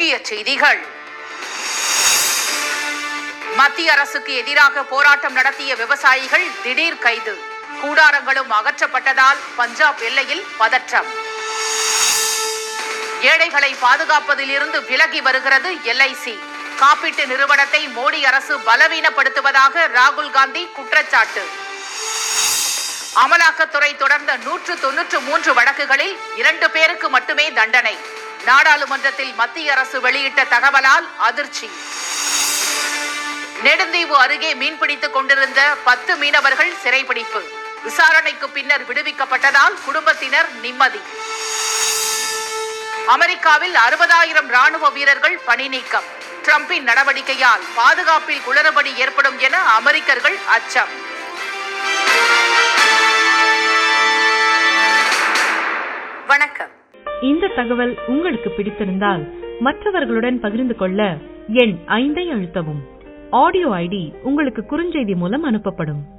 முக்கிய செய்திகள் மத்திய அரசுக்கு எதிராக போராட்டம் நடத்திய விவசாயிகள் திடீர் கைது கூடாரங்களும் அகற்றப்பட்டதால் பஞ்சாப் எல்லையில் பதற்றம் ஏழைகளை பாதுகாப்பதிலிருந்து விலகி வருகிறது எல்ஐசி காப்பீட்டு நிறுவனத்தை மோடி அரசு பலவீனப்படுத்துவதாக ராகுல் காந்தி குற்றச்சாட்டு அமலாக்கத்துறை தொடர்ந்த நூற்று தொன்னூற்று மூன்று வழக்குகளில் இரண்டு பேருக்கு மட்டுமே தண்டனை நாடாளுமன்றத்தில் மத்திய அரசு வெளியிட்ட தகவலால் அதிர்ச்சி நெடுந்தீவு அருகே மீன்பிடித்துக் கொண்டிருந்த பத்து மீனவர்கள் சிறைபிடிப்பு விசாரணைக்கு பின்னர் விடுவிக்கப்பட்டதால் குடும்பத்தினர் நிம்மதி அமெரிக்காவில் அறுபதாயிரம் ராணுவ வீரர்கள் பணி நீக்கம் டிரம்பின் நடவடிக்கையால் பாதுகாப்பில் குளறுபடி ஏற்படும் என அமெரிக்கர்கள் அச்சம் வணக்கம் இந்த தகவல் உங்களுக்கு பிடித்திருந்தால் மற்றவர்களுடன் பகிர்ந்து கொள்ள எண் ஐந்தை அழுத்தவும் ஆடியோ ஐடி உங்களுக்கு குறுஞ்செய்தி மூலம் அனுப்பப்படும்